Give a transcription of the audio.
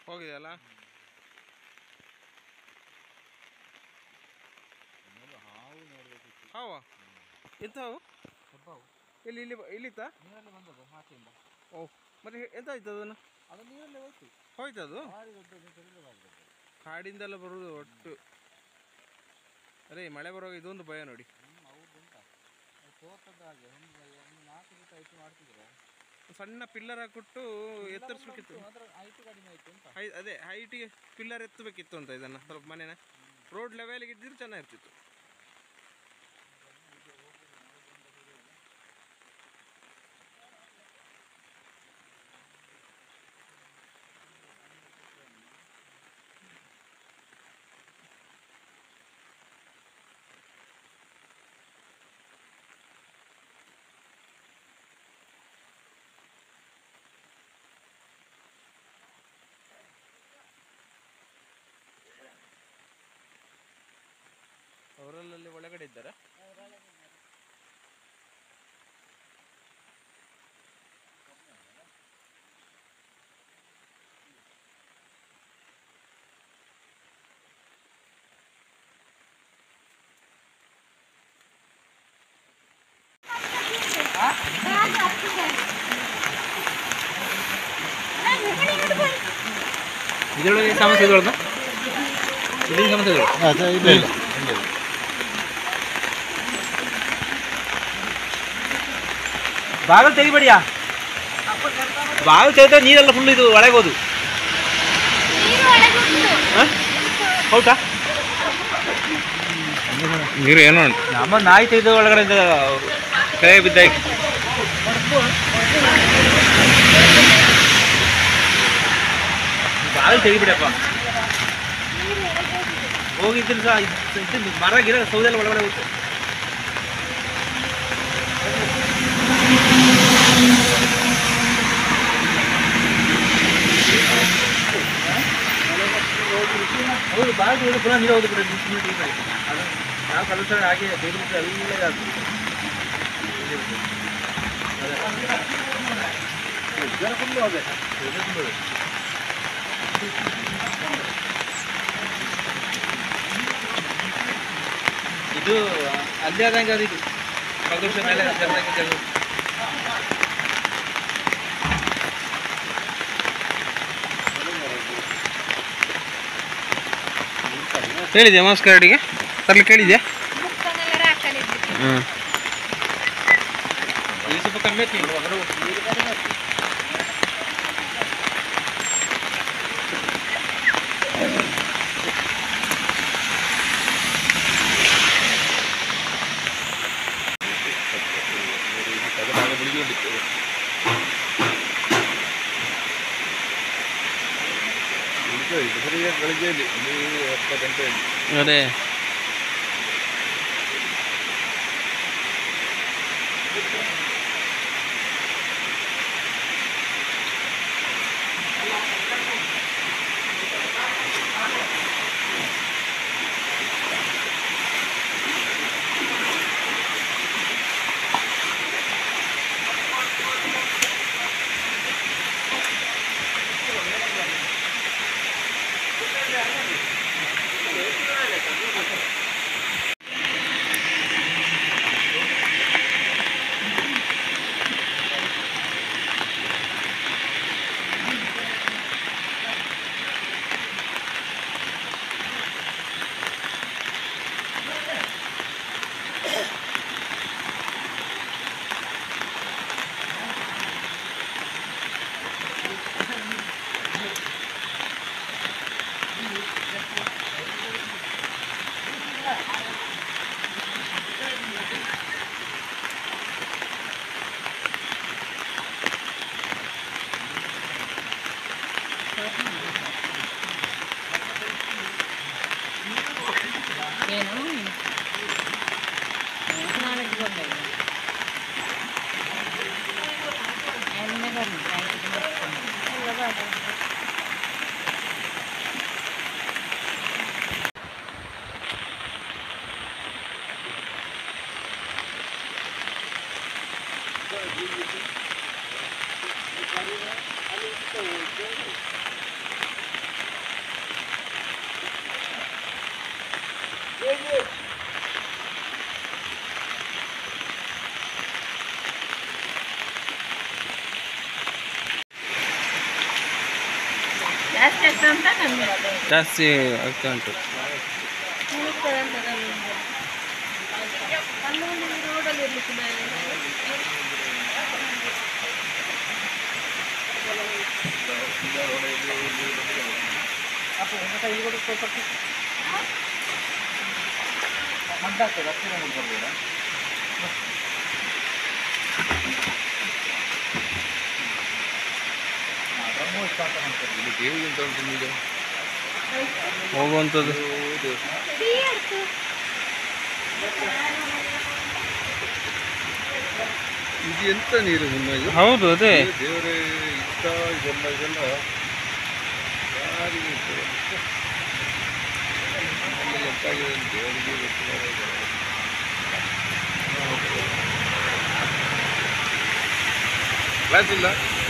ಹೋಗಿದೆಯಲ್ಲ ಇನ್ನೊಂದು ಹಾವು ನೋಡಬೇಕಿತ್ತು ಹಾವ ಎಂತ ಹಾವು ಹೆಬ್ಬಾವು ಇಲ್ಲಿ ಇಲ್ಲಿ ಬ- ಇಲ್ಲಿತ್ತಾ ನೀರಲ್ಲಿ ಬಂದದ್ದು ಆಚೆಯಿಂದ ಓ ಮತ್ತೆ ಹೆ- ಎಂತ ಆಯ್ತು ಅದನ್ನು ಅದು ನೀರಲ್ಲೇ ಹೋಯ್ತು ಹೋಯ್ತು ಅದು ಭಾರಿ ದೊಡ್ಡ ತೆಗೆದದ್ದು ಕಾಡಿಂದೆಲ್ಲ ಬರುವುದು ಒಟ್ಟು ಅದೇ ಮಳೆ ಬರುವಾಗ ಇದೊಂದು ಭಯ ನೋಡಿ ಹ್ಞೂ ಹೌದು ಉಂಟ ಅದು ಸೋತದ್ದು ಹಾಗೆ ಒಂದು ಒಂದು ನಾಲ್ಕು ದಿವಸ ಆಯ್ತು ಮಾಡ್ತಿದ್ರೆ ಸಣ್ಣ ಪಿಲ್ಲರ್ ಹಾಕ್ಬಿಟ್ಟು ಎತ್ತರಿಸ್ಬೇಕಿತ್ತು ಅದರ ಹೈಟ್ ಕಡಿಮೆ ಆಯ್ತು ಅಂತ ಹೈ ಅದೇ ಹೈಟಿಗೆ ಪಿಲ್ಲರ್ ಎತ್ತಬೇಕಿತ್ತು ಅಂತ ಇದನ್ನು ಸ್ವಲ್ಪ ಮನೆನ ರೋಡ್ ಲೆವೆಲ್ಗೆ ಇದ್ದಿದ್ರೆ ಚೆನ್ನಾಗಿರ್ತಿತ್ತು ಅವರಲ್ಲಲ್ಲಿ ಒಳಗಡೆ ಇದ್ದಾರೆ ಇದರೊಳಗೆ ಸಮಸ್ಯೆಗಳು ಇಲ್ಲಿ ಸಮಸ್ಯೆಗಳು ಇಲ್ಲ ಇಲ್ಲ ಬಾಗಿಲು ತೆಗಿಬೇಡಿಯಾ ಬಾಗಿಲು ತೆಗೆದ್ರೆ ನೀರೆಲ್ಲ ಫುಲ್ ಇದು ಒಳಗೆ ಹೋದು ಹೌದಾ ನೀರು ಏನೋ ಉಂಟು ನಮ್ಮ ನಾಯಿ ತೆಗೆದ ಒಳಗಡೆ ಕೈ ಬಿದ್ದಾಗಿ ಬಾಗಿಲು ತೆಗಿಬಿಡಪ್ಪ ಹೋಗಿದ್ರೆ ಸಹ ಇದು- ಇದು ಮರ ಗಿರ ಸೌದೆಲ್ಲ ಒಳಗಡೆ ಹೋಗುತ್ತೆ ಹೌದು ಬಾಗಿಲು ತೆಗೆದ್ರೆ ಪುನಃ ನೀರು ಹೋಗಿ ಬಿಡುತ್ತೆ ಸುಮ್ಮನೆ ತೆಗಿಬೇಡಿ ಅದು ನಾವು ಕಲಸ ಹಾಗೆ ತೆಗೆದುಬಿಟ್ರೆ ಎಲ್ಲ ಇದಾಗ್ತದೆ ಇದು ಅಲ್ಲಿ ಆದಂಗೆ ಅದು ಇದು ಕಳೆದ ವರ್ಷ ಮೇಲೆ ಚೆನ್ನಾಗಿ ತೆಗ್ದು. ಹೇಳಿದ್ಯಾ ಮಾಸ್ಕ್ ಅಡಿಗೆ ತರ್ಲಿಕ್ಕೆ ಹೇಳಿದ್ಯಾ ಹ್ಞೂ ಇದು ಸ್ವಲ್ಪ ಕಮ್ಮಿ ಆಯ್ತು ಈಗ ಹೊರಗೆ ಹೋಗಿ. ಗಳಿಗೆಯಲ್ಲಿ ಒಂದು ಎಪ್ಪತ್ತು ಗಂಟೆಯಲ್ಲಿ ಅದೇ ಜಾಸ್ತಿ ಆಗ್ತದೆ ಅಂತ ಕಮ್ಮಿ ಆಗ್ತದೆ ಜಾಸ್ತಿ ಆಗ್ತಾ ಉಂಟು ಉಳಿಸ್ತದೆ ಅಂತ ಕಮ್ಮಿ ಆಗ್ತದೆ. ಅಲ್ಲಿ ಒಂದು ರೋಡಲ್ಲಿ ಇರ್ಲಿಕ್ಕೆ ಅಪ್ಪ ಒಂದು ಕೈ ಕೂಡ ಸ್ವಲ್ಪ ಮದ್ದಾಗ್ತದೆ ಹತ್ತಿರ ನೋಡಿ ಬರ್ಬೋದಾ ಬ್ರಹ್ಮೋತ್ಸವ ಅಂತ ಮಾಡ್ತಾರೆ ಇಲ್ಲಿ ದೇವ್ರಿಗೆ ಅಂತ ಉಂಟು ಈಗ ಹೋಗುವಂಥದ್ದು ಹೌದು ಇದು ಎಂತ ನೀರು ನಿಮ್ಮ ಇದು ಹೌದು ಅದೇ ದೇವರೇ ಇಷ್ಟ ಇದೆಲ್ಲ ಇದೆಲ್ಲ ಯಾರಿಗೆ ಗೊತ್ತು? ನಮ್ಮಲ್ಲಿ ಎಂತ ಆಗಿದೆ ಅಂತ ದೇವರಿಗೆ ಗೊತ್ತು ಮಾರ್ರೆ. ಕ್ಲಾಸ್ ಇಲ್ಲ